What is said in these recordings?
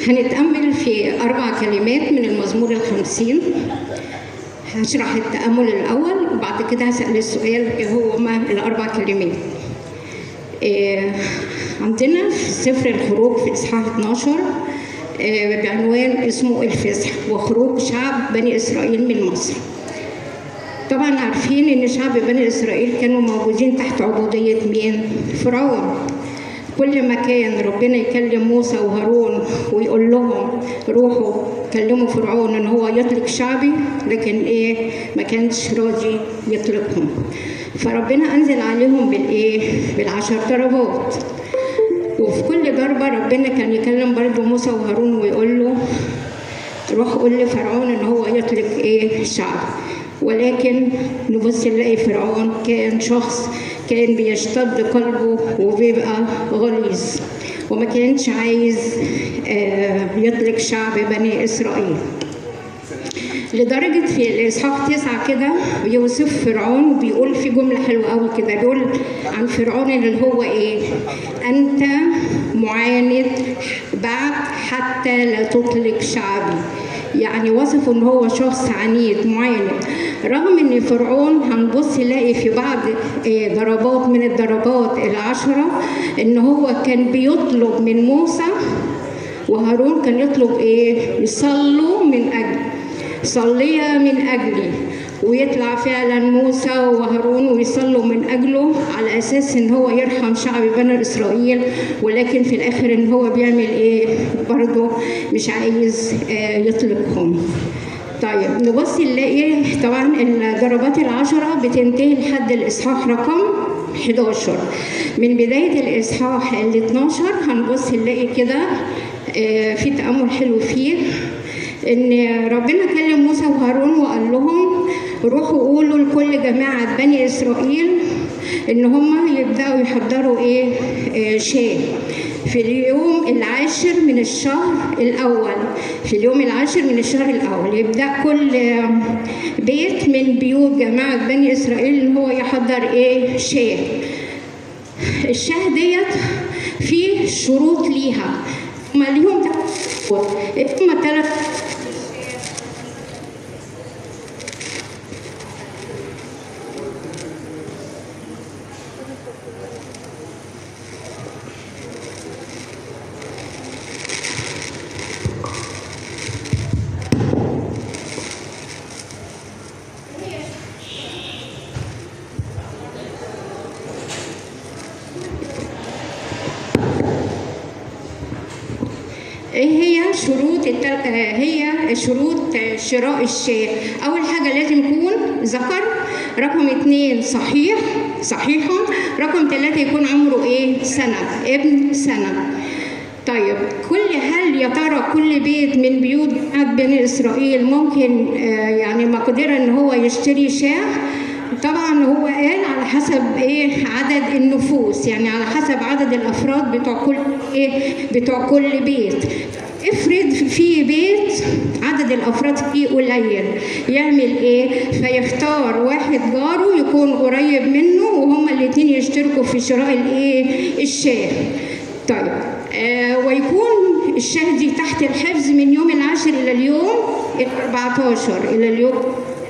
هنتأمل في أربع كلمات من المزمور الخمسين هشرح التأمل الأول وبعد كده هسأل السؤال إيه هو ما الأربع كلمات إيه عندنا في سفر الخروج في إصحاح 12 إيه بعنوان اسمه الفسح وخروج شعب بني إسرائيل من مصر طبعا عارفين ان شعب بني اسرائيل كانوا موجودين تحت عبوديه مين فرعون كل ما كان ربنا يكلم موسى وهارون ويقول لهم روحوا كلموا فرعون ان هو يطلق شعبي لكن ايه ما كانش راضي يطلقهم فربنا انزل عليهم بالايه بالعشر ضربات وفي كل ضربه ربنا كان يكلم برضه موسى وهارون ويقول له روح قول لفرعون ان هو يطلق ايه الشعب ولكن نبص نلاقي فرعون كان شخص كان بيشتد قلبه وبيبقى غليظ وما كانش عايز يطلق شعب بني اسرائيل لدرجة في الإصحاح تسعة كده بيوصف فرعون وبيقول في جملة حلوة قوي كده بيقول عن فرعون اللي هو إيه؟ أنت معاند بعد حتى لا تطلق شعبي يعني وصفه ان هو شخص عنيد معاند رغم ان فرعون هنبص نلاقي في بعض ضربات من الضربات العشره ان هو كان بيطلب من موسى وهارون كان يطلب ايه يصلوا من اجل صليا من اجلي ويطلع فعلا موسى وهارون ويصلوا من اجله على اساس ان هو يرحم شعب بني اسرائيل ولكن في الاخر ان هو بيعمل ايه برضه مش عايز آه يطلقهم طيب نبص نلاقي طبعا الضربات العشرة بتنتهي لحد الإصحاح رقم 11 من بداية الإصحاح ال 12 هنبص نلاقي كده آه في تأمل حلو فيه إن ربنا كلم موسى وهارون وقال لهم روحوا قولوا لكل جماعة بني إسرائيل إن هم يبدأوا يحضروا إيه آه شاي في اليوم العاشر من الشهر الأول في اليوم العاشر من الشهر الأول يبدأ كل بيت من بيوت جماعة بني إسرائيل إن هو يحضر إيه شاي الشاه ديت في شروط ليها هما ليهم هما ثلاث ايه هي شروط التل... هي شروط شراء الشاة اول حاجه لازم يكون ذكر رقم اتنين صحيح صحيح رقم ثلاثة يكون عمره ايه سنة ابن سنة طيب كل هل يا ترى كل بيت من بيوت بني اسرائيل ممكن آه يعني مقدرة ان هو يشتري شاه طبعا هو قال على حسب ايه عدد النفوس يعني على حسب عدد الافراد بتوع كل ايه بتوع كل بيت افرض في بيت عدد الافراد فيه قليل يعمل ايه فيختار واحد جاره يكون قريب منه وهما الاثنين يشتركوا في شراء الايه الشاه طيب آه ويكون الشاه دي تحت الحفظ من يوم العاشر الى اليوم ال 14 الى اليوم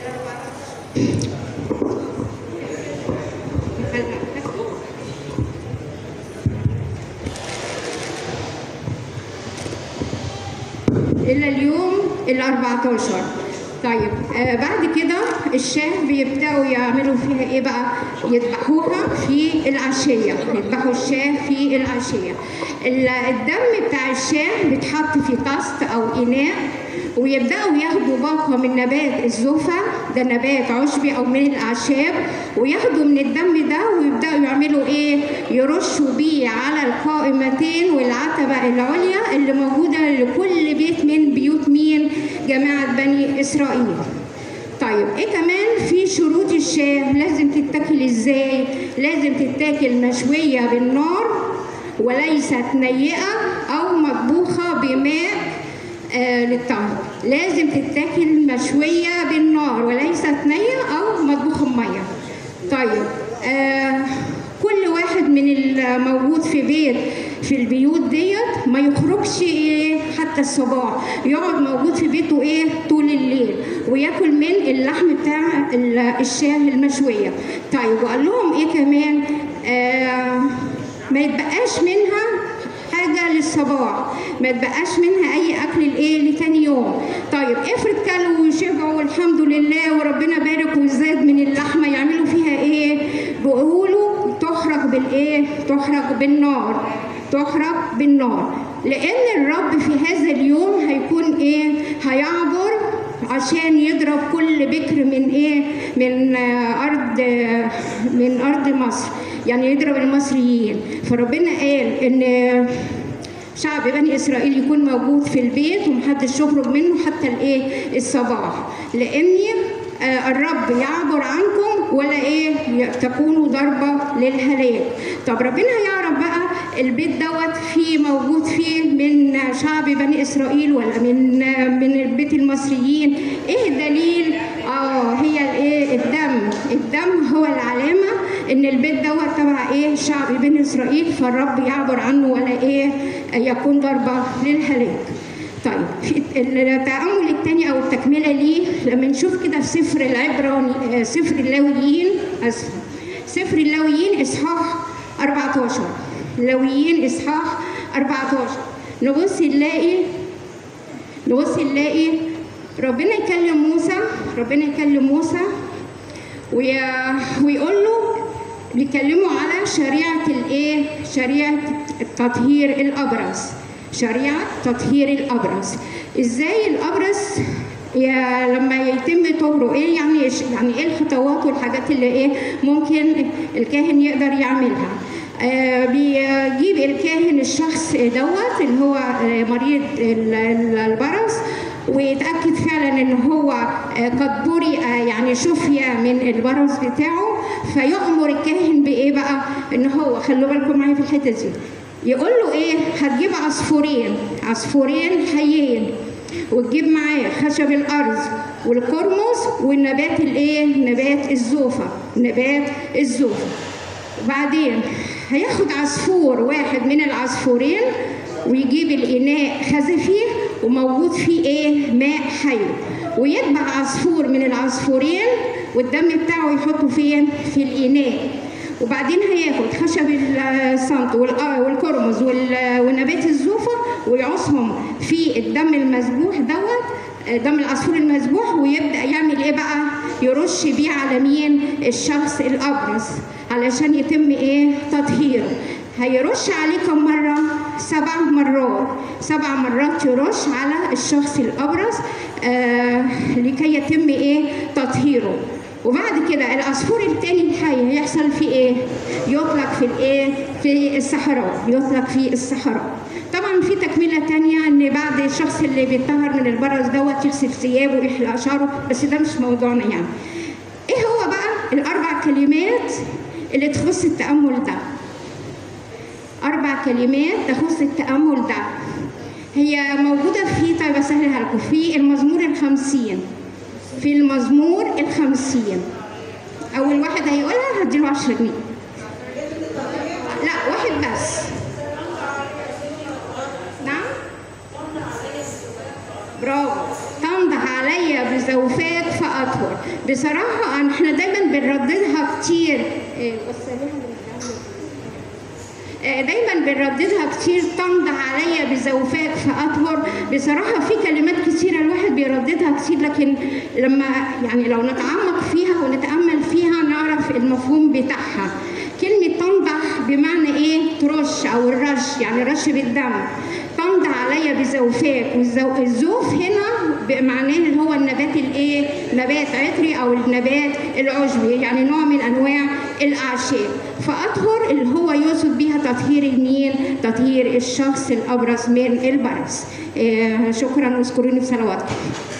الى اليوم ال 14 طيب آه بعد كده الشاه بيبداوا يعملوا فيها ايه بقى يذبحوها في العشيه يذبحوا الشاه في العشيه الدم بتاع الشاه بيتحط في طست او اناء ويبداوا ياخدوا باقه من نبات الزوفه ده نبات عشبي او من الاعشاب وياخدوا من الدم ده ويبداوا يعملوا ايه يرشوا بيه على القائمتين والعتبه العليا اللي موجوده لكل بيت من بيوت مين جماعه بني اسرائيل طيب ايه كمان في شروط الشاه لازم تتاكل ازاي لازم تتاكل مشويه بالنار وليست نيئه او مطبوخه بماء آه للطهر لازم تتاكل مشوية بالنار وليست نية أو مطبوخة بمية طيب آه كل واحد من الموجود في بيت في البيوت ديت ما يخرجش ايه حتى الصباح يقعد موجود في بيته ايه طول الليل وياكل من اللحم بتاع ال- الشاه المشويه طيب وقال لهم ايه كمان آه ما يتبقاش منها حاجه للصباح ما يتبقاش منها اي اكل لايه لتاني يوم طيب افرض كلوا وشبعوا والحمد لله وربنا بارك وزاد من اللحمه يعملوا فيها ايه بيقولوا تحرق بالايه تحرق بالنار تحرق بالنار لان الرب في هذا اليوم هيكون ايه هيعبر عشان يضرب كل بكر من ايه من آه، ارض آه، من ارض مصر يعني يضرب المصريين فربنا قال ان شعب بني اسرائيل يكون موجود في البيت ومحدش يخرج منه حتى الايه الصباح لاني آه، الرب يعبر عنكم ولا ايه ي- تكونوا ضربه للهلاك طب ربنا هيعرف بقى البيت دوت فيه موجود فيه من شعب بني اسرائيل ولا من آه، من بيت المصريين ايه الدليل اه هي الايه الدم الدم هو العلامه ان البيت دوت تبع ايه شعب بني اسرائيل فالرب يعبر عنه ولا ايه يكون ضربه للهلاك طيب في التأمل الثاني أو التكملة ليه لما نشوف كده في سفر العبراني آه، سفر اللاويين أسفة سفر اللاويين إصحاح 14 اللاويين إصحاح 14 نبص نلاقي نبص نلاقي ربنا يكلم موسى ربنا يكلم موسى وي- ويقول له بيكلموا على شريعة الإيه؟ شريعة تطهير الأبرص شريعة تطهير الأبرص إزاي الأبرص يا لما يتم طهره ايه يعني يعني ايه الخطوات والحاجات اللي ايه ممكن الكاهن يقدر يعملها آه بيجيب الكاهن الشخص دوت اللي هو آه، مريض ال- ال- البرص ويتاكد فعلا ان هو آه، قد برئ يعني شفي من البرص بتاعه فيامر الكاهن بايه بقى ان هو خلوا بالكم معايا في الحته دي يقول له ايه هتجيب عصفورين عصفورين حيين وتجيب معاه خشب الارض والقرمز والنبات الايه نبات الزوفه نبات الزوفه وبعدين هياخد عصفور واحد من العصفورين ويجيب الإناء خزفي وموجود فيه إيه ماء حي ويتبع عصفور من العصفورين والدم بتاعه يحطه فين في الإناء وبعدين هياخد خشب الصمت والق- والقرمز وال- ونبات الزوفة ويعصهم في الدم المذبوح دوت دم العصفور المذبوح ويبدا يعمل ايه بقى يرش بيه على مين الشخص الابرص علشان يتم ايه تطهيره هيرش عليه كم مرة؟ سبع مرات سبع مرات يرش على الشخص الأبرص آه لكي يتم إيه؟ تطهيره وبعد كده العصفور التاني الحي هيحصل فيه ايه؟ يطلق في الايه؟ في الصحراء، يطلق في الصحراء. طبعا في تكمله تانية ان بعد الشخص اللي بيتطهر من البرص دوت يغسل ثيابه ويحلق شعره بس ده مش موضوعنا يعني. ايه هو بقى الاربع كلمات اللي تخص التامل ده؟ اربع كلمات تخص التامل ده. هي موجوده في طيب اسهلها لكم في المزمور الخمسين في المزمور الخمسين أول واحد هيقولها هديله عشرة جنيه لا واحد بس نعم برافو تنضح عليا بزوفات فأطهر بصراحة احنا دايما بنرددها كتير إيه، وصليها للجنب. آه، دايما بنرددها كتير تمضى عليا بزوفاك فاطهر بصراحه في كلمات كتيره الواحد بيرددها كتير لكن لما يعني لو نتعمق فيها ونتامل فيها نعرف المفهوم بتاعها كلمه تنضح بمعنى ايه ترش او الرش يعني رش بالدم تمضى عليا بزوفاك والزوف هنا معناه اللي هو النبات الايه نبات عطري او النبات العشبي يعني نوع من انواع الاعشاب فاطهر اللي هو يقصد بيها تطهير المين تطهير الشخص الابرص من البرص آه شكرا واذكروني في صلواتكم